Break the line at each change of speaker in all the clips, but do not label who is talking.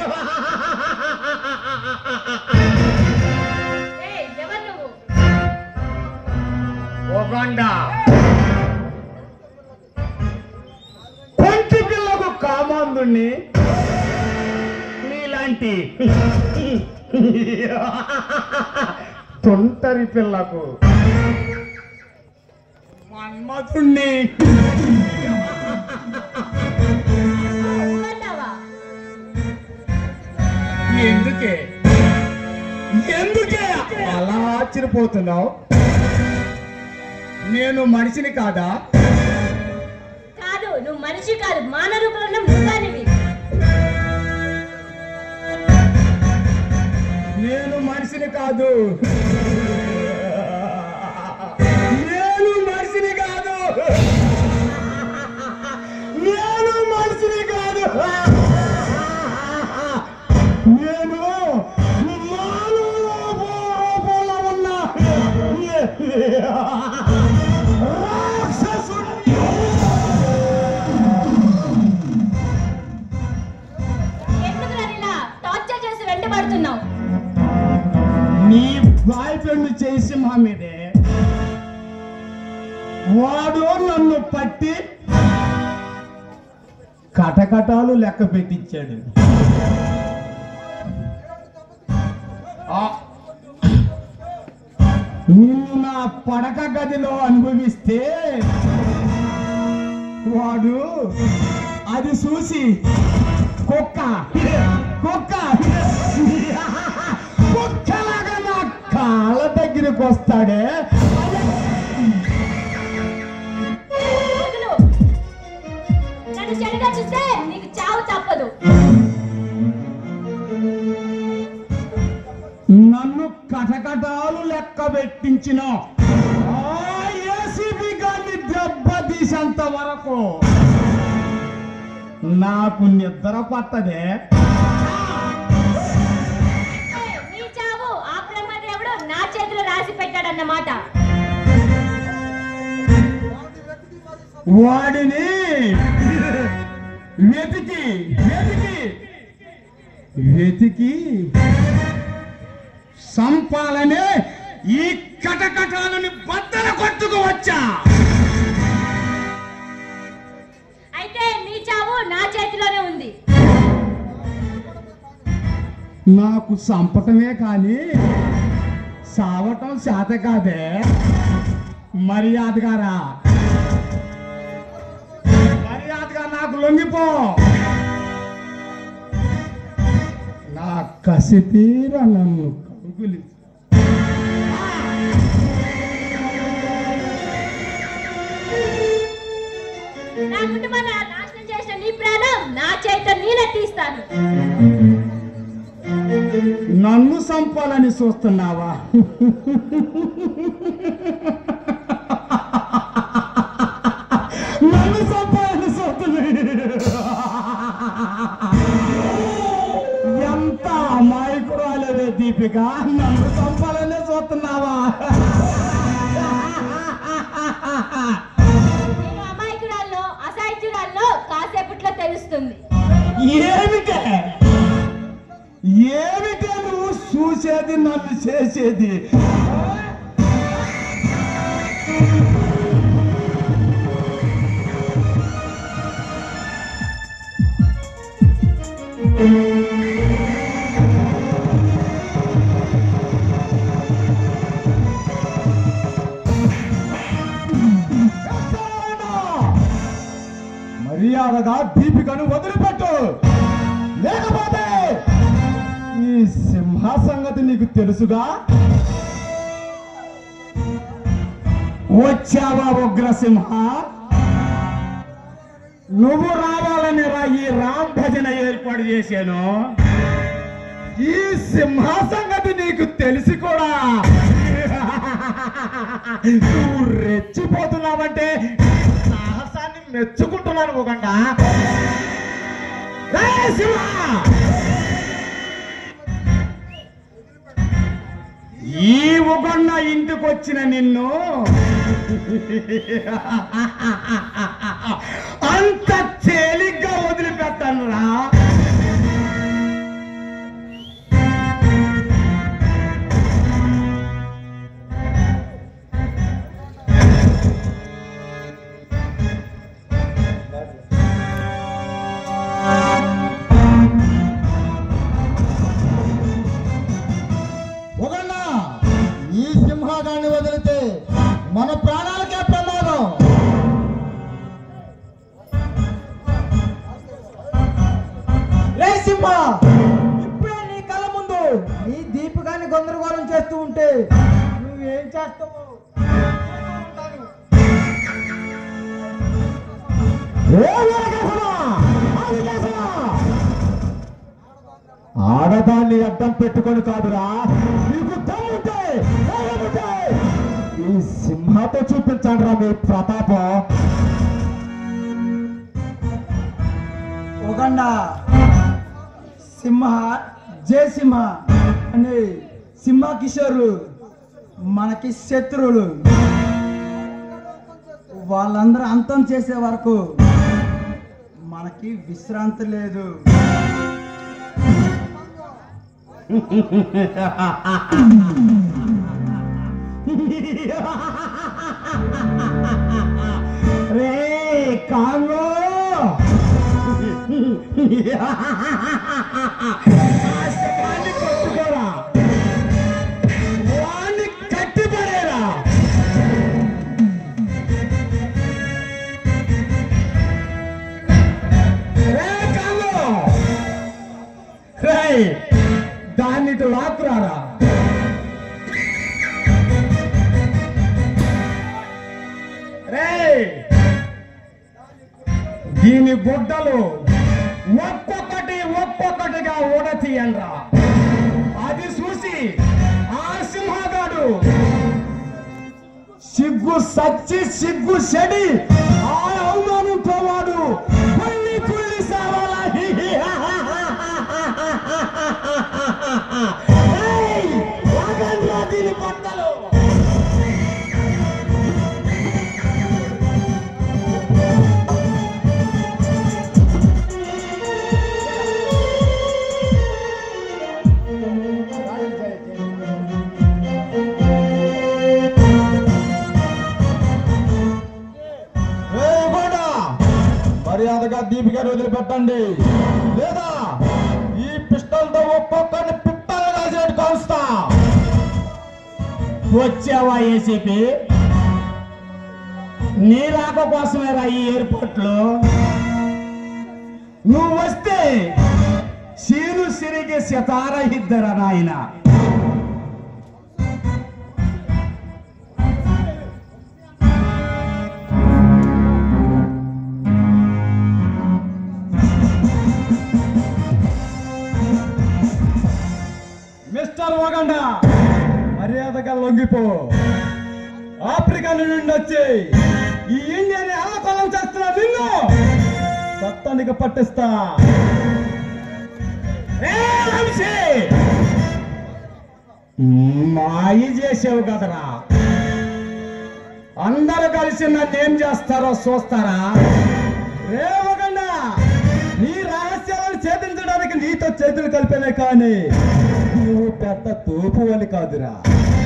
ఏయ్, ఎవరు నువ్వు
ఒగండ కొంటి పిల్లకు కామాందుణ్ణి నీలాంటి తొంటరి పిల్లకు మన్మధుణ్ణి
నువ్వన్నావా
ఎందుకే ఎందుకే అలా ఆశ్చర్యపోతున్నావు నేను మనిషిని కాదా
కాదు నువ్వు మనిషి కాదు మానవ రూపంలో ఉన్న మృగానివి
నేను మనిషిని కాదు నేను మనిషిని కాదు నేను మనిషిని కాదు నేను మానవ రూపంలో ఉన్న రాక్షసుడిని.
ఎందుకు నన్ను ఇలా టార్చర్ చేసి వెంటబడుతున్నావు
నీ బాయ్ ఫ్రెండ్ చేసి మా మీదే వాడు నన్ను పట్టి కటకటాలు లెక్క పెట్టించాడు ఆ, నిన్ను నా పడక గదిలో అనుభవిస్తే వాడు అది చూసి కుక్క కుక్క కుక్కలాగా నా కాళ్ళ దగ్గరికి వస్తాడే
వదులు. నన్ను చెడుగా చూస్తే నీకు చావు తప్పదు
నన్ను కటకటాలు లెక్క పెట్టించిన ఆ ఏసీబీ గాన్ని దెబ్బతీసేంత వరకు నాకు నిద్ర పట్టదే
ఏయ్, నీ చావు ఆ బ్రహ్మదేవుడు నా చేతిలో రాసి పెట్టాడన్నమాట
వాడిని వెతికి వెతికి వెతికి సంపాలనే ఈ కటకటాలని బద్దల కొట్టుకు వచ్చా
అయితే నీ చావు నా చేతిలోనే ఉంది
నాకు చంపటమే కానీ సావటం శాత కాదే మర్యాదగారా మర్యాదగా నాకు లొంగిపో నా కసి తీర నన్ను కౌగులి
నా కుటుంబాన్ని నాశనం చేసిన నీ ప్రాణం నా చేతితో నేనే తీస్తాను
నన్ను చంపాలని చూస్తున్నావా నన్ను చంపాలని చూస్తుంది ఎంత అమాయకురాలేదే దీపిక నన్ను చంపాలనే చూస్తున్నావా
నేను అమాయకురాల్లో అసాహిత్యురాల్లో కాసేపట్లో తెలుస్తుంది
ఏమిటే ఏమిటే నువ్వు చూసేది నన్ను చేసేది మర్యాదగా దీపికను వదిలిపెట్టు లేకపోతే ఈ సింహ సంగతి నీకు తెలుసుగా వచ్చావా ఉగ్రసింహ నువ్వు రావాలని రా ఈ రామ్ భజన ఏర్పాటు చేశాను ఈ సింహ సంగతి నీకు తెలిసి కూడా నువ్వు రెచ్చిపోతున్నావంటే సాహసాన్ని మెచ్చుకుంటున్నాను ఒకట సింహ ఈ ఉగొన్న ఇంటికి వచ్చిన నిన్ను అంత తేలిగ్గా వదిలిపెట్టాను రా
సింహ ఇప్పుడే నీ కళ్ళ ముందు నీ దీపికాన్ని గందరగోళం చేస్తూ ఉంటే నువ్వేం చేస్తావు
ఆడదాన్ని అడ్డం పెట్టుకొని కాదురా నీకు దమ్ముంటే ధైర్యముంటే ఈ సింహతో చూపించండి రా మీ ప్రతాపం
ఒకండ సింహ జయ సింహ అనే సింహ కిషోర్లు మనకి శత్రువులు వాళ్ళందరూ అంతం చేసే వరకు మనకి విశ్రాంతి లేదు
రే కాంగో ఆ సింహాన్ని కొట్టుకోరా వాణ్ణి కట్టిపడేరా రే కాంగో రేయ్ దాన్ని ఇటు లాక్కురారా రేయ్ దీని గుడ్డలు ఒక్కొక్కటి ఒక్కొక్కటిగా ఊడతీయండ్రా అది చూసి ఆ సింహగాడు సిగ్గు సచ్చి సిగ్గు చెడి ఆ అవమానంతో వాడు కుళ్ళి కుళ్ళి సావాలా ఏయ్, లాగండ్రా దీని బట్టలు ఏయ్ గోడ, మర్యాదగా దీపికను వదిలిపెట్టండి లేదా ఈ పిస్టల్ తో ఒక్కొక్కరిని పిట్టలు రాసేట్టు కాలుస్తా వచ్చావా ఏసీపీ నీ రాక కోసమేరా ఈ ఎయిర్పోర్ట్ లో నువ్వు వస్తే సీను సిరిగి సితార ఇద్దరా నాయనా మిస్టర్ వగండా మర్యాదగా లొంగిపో ఆఫ్రికా నుండి వచ్చి ఈ ఇండియాని అల్లకొల్లం చేస్తున్నా నిన్ను చట్టానికి పట్టిస్తా ఏ వంశీ! మాయి చేసావు కదరా అందరూ కలిసి నన్ను ఏం చేస్తారో చూస్తారా రేవగండా నీ రహస్యాలను ఛేదించడానికి నీతో చేతులు కలిపేనే కానీ నువ్వు పెద్ద తోపు అని కాదురా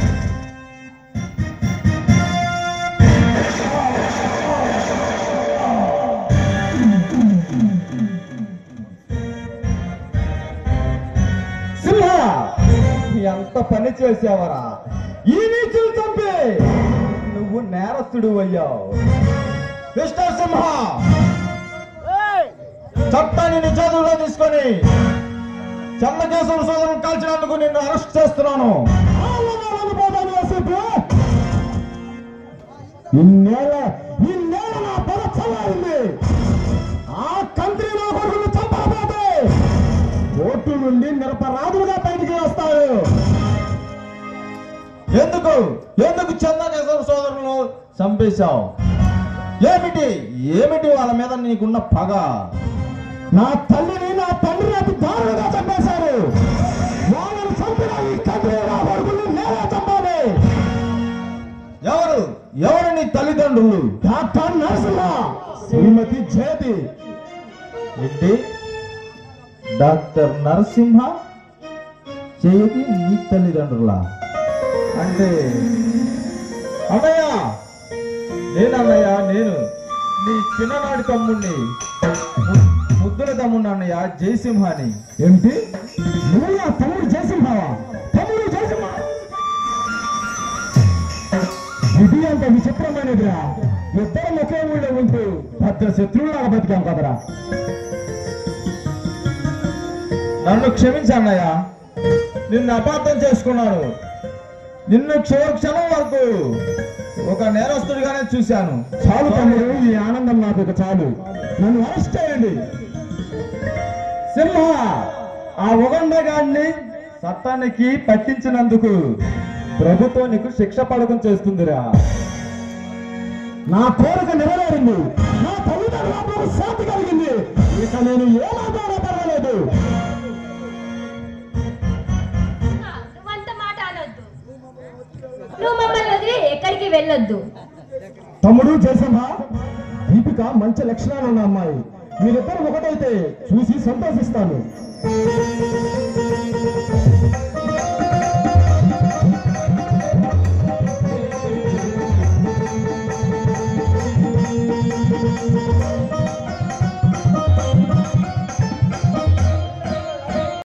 సింహ ఎంత పని చేసావరా ఈ నీచులు చంపి నువ్వు నేరస్తుడు అయ్యావు మిస్టర్ సింహ చట్టాన్ని నిజాదులో తీసుకొని చంద్రకేశ్వర సోదరుని కాల్చినందుకు నిన్ను అరెస్ట్ చేస్తున్నాను ఇన్నేళ్ళ ఇన్నేళ్ళ నా పొద చల్లారింది ఆ కంత్రి నా కొడుకును చంపకపోతే ఓటు నుండి నిరపరాధులుగా బయటికి వస్తారు ఎందుకు ఎందుకు చంద్రకేశ్వర సోదరులను చంపేశావు ఏమిటి ఏమిటి వాళ్ళ మీద నీకున్న పగ నా తల్లిని నా తండ్రిని అతి దారుణంగా చంపేశారు వాళ్ళని చంపిన ఈ తండ్రి నా కొడుకుని నేనే చంపాలి ఎవరు ఎవరు నీ తల్లిదండ్రులు డాక్టర్ నరసింహ శ్రీమతి జ్యోతి ఏంటి డాక్టర్ నరసింహ చేతి నీ తల్లిదండ్రుల అంటే అన్నయ్య నేను అన్నయ్య నేను నీ చిన్ననాటి తమ్ముణ్ణి ము- ముద్దుల తమ్ముడు అన్నయ్య జయసింహాని ఏమిటి నువ్వు నా తమ్ముడు జయసింహావా తమ్ముడు జయసింహ ఇది అంత విచిత్రమైనదిరా ఇద్దరం ఒకే ఊళ్ళో ఉంటూ పెద్ద శత్రువులాగా బతికాం కదరా నన్ను క్షమించన్నయ్య నిన్ను అపార్థం చేసుకున్నాను నిన్ను క్షణ క్షణం వరకు ఒక నేరస్తుడిగానే చూశాను
చాలు తమ్ముడు ఈ ఆనందం నాకు ఇక చాలు నన్ను అరెస్ట్ చేయండి
సింహ ఆ ఉగండగాన్ని చట్టానికి పట్టించినందుకు ప్రభుత్వం నీకు శిక్ష పడకం చేస్తుందిరా
నా కోరిక నెరవేరింది నా తల్లిదండ్రులకు శాంతి కలిగింది ఇక నేను ఏమాత్రం పర్వాలేదు
నువ్వంత మాట అనొద్దు నువ్వు మమ్మల్ని వదిలి ఎక్కడికి వెళ్ళొద్దు
తమ్ముడు జయసింహ దీపిక మంచి లక్షణాలు ఉన్న అమ్మాయి మీరిద్దరు ఒకటైతే చూసి సంతోషిస్తాను